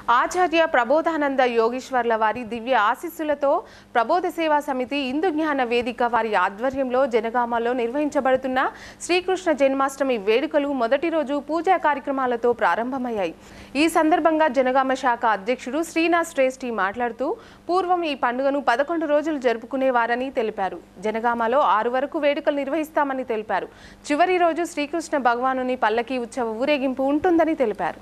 ఆచార్య ప్రబోధానంద యోగీశ్వర్ల వారి దివ్య ఆశీస్సులతో ప్రబోధ సేవా సమితి ఇందు జ్ఞాన వేదిక వారి ఆధ్వర్యంలో జనగామలో నిర్వహించబడుతున్న శ్రీకృష్ణ జన్మాష్టమి వేడుకలు మొదటి రోజు పూజా కార్యక్రమాలతో ప్రారంభమయ్యాయి ఈ సందర్భంగా జనగామ శాఖ అధ్యక్షుడు శ్రీనాథ్ శ్రేష్ఠి మాట్లాడుతూ పూర్వం ఈ పండుగను పదకొండు రోజులు జరుపుకునేవారని తెలిపారు జనగామలో ఆరు వరకు వేడుకలు నిర్వహిస్తామని తెలిపారు చివరి రోజు శ్రీకృష్ణ భగవానుని పల్లకి ఉత్సవ ఊరేగింపు ఉంటుందని తెలిపారు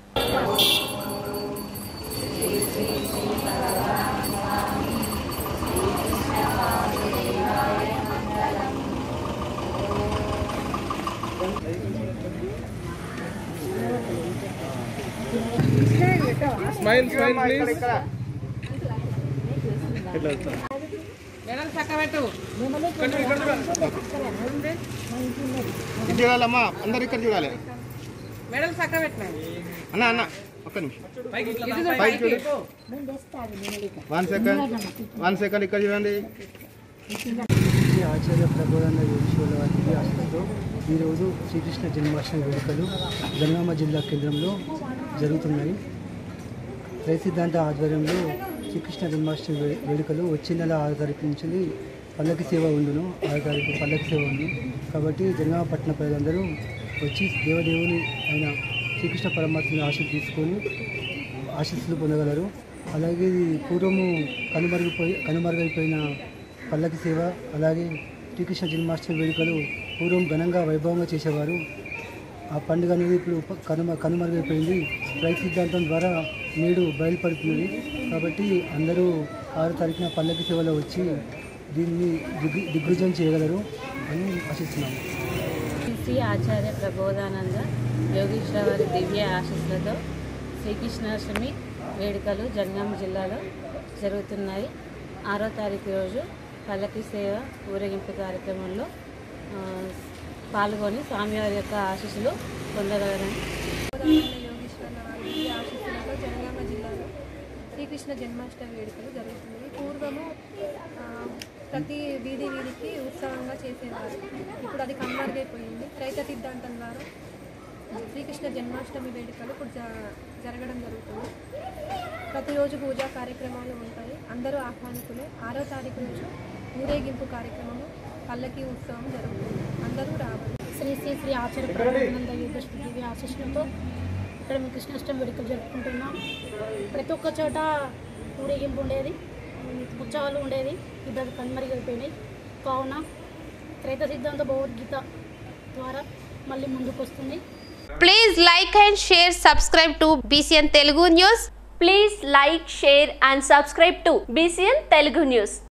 స్మైల్ స్మైల్ ప్లీజ్ ఇది చూడాలమ్మా అందరు ఇక్కడ చూడాలి మెడల్ చక్క పెట్టినా అన్న అన్న ఒక్క నిమిషం పైకి చూడు వన్ సెకండ్ వన్ సెకండ్ ఇక్కడ చూడండి శ్రీ ఆచార్య ప్రబోధానంద యోగేశ్వర వారి దివ్య ఆశీస్సుతో ఈరోజు శ్రీకృష్ణ జన్మాష్టమి వేడుకలు జనగామ జిల్లా కేంద్రంలో జరుగుతున్నాయి రైతు సిద్ధాంత ఆధ్వర్యంలో శ్రీకృష్ణ జన్మాష్టమి వే- వేడుకలు వచ్చే నెల ఆరు తారీఖు నుంచి పల్లకి సేవ ఉండును ఆరు తారీఖు పల్లకి సేవ ఉంది కాబట్టి జనగామ పట్టణ ప్రజలందరూ వచ్చి దేవదేవుని అయిన శ్రీకృష్ణ పరమాత్మని ఆశీస్సు తీసుకొని ఆశీస్సులు పొందగలరు అలాగే ఇది పూర్వము కనుమరుగిపోయి కనుమరుగైపోయిన పల్లకి సేవ అలాగే శ్రీకృష్ణ జన్మాష్టమి వేడుకలు పూర్వం ఘనంగా వైభవంగా చేసేవారు ఆ పండుగ అనేది ఇప్పుడు ప- కనుమ కనుమరుగైపోయింది రైతు సిద్ధాంతం ద్వారా నేడు బయలుపడుతున్నది కాబట్టి అందరూ ఆరు తారీఖున పల్లకి సేవలో వచ్చి దీన్ని దిగ్ దిగ్విజయం చేయగలరు అని ఆశిస్తున్నాము శ్రీ ఆచార్య ప్రబోధానంద యోగేశ్వర వారి దివ్య ఆశీస్సులతో శ్రీకృష్ణాష్టమి వేడుకలు జనగామ జిల్లాలో జరుగుతున్నాయి ఆరో తారీఖు రోజు పల్లకి సేవ ఊరేగింపు కార్యక్రమంలో ఆ, పాల్గొని స్వామివారి యొక్క ఆశీస్సులు పొందగలరని యోగేశ్వర వారి ఆశీస్సులతో జనగామ జిల్లాలో శ్రీకృష్ణ జన్మాష్టమి వేడుకలు జరుగుతున్నాయి పూర్వము ఆ, ప్రతి వీధి వీధికి ఉత్సవంగా చేసేవారు ఇప్పుడు అది కనుమరుగైపోయింది రైత సిద్ధాంతం ద్వారా శ్రీకృష్ణ జన్మాష్టమి వేడుకలు ఇప్పుడు జ- జరగడం జరుగుతుంది ప్రతిరోజు పూజా కార్యక్రమాలు ఉంటాయి అందరూ ఆహ్వానితులే ఆరో తారీఖు రోజు ఊరేగింపు కార్యక్రమము పల్లకి ఉత్సవం జరుగుతుంది అందరూ రావాలి శ్రీ శ్రీ శ్రీ ఆచార్య ప్రధానంద యోగేశ్వర దివ్య ఆశీస్సులతో ఇక్కడ మేము కృష్ణాష్టమి వేడుకలు జరుపుకుంటున్నాం ప్రతి ఒక్క చోట ఊరేగింపు ఉండేది ఉత్సవాలు ఉండేది ఇప్పుడు అది కనుమరుగైపోయినాయి కావున త్రైత సిద్ధాంత భగవద్గీత ద్వారా మళ్ళీ ముందుకు వస్తుంది Please like and share, subscribe to BCN Telugu News. Please like, share and subscribe to BCN Telugu News.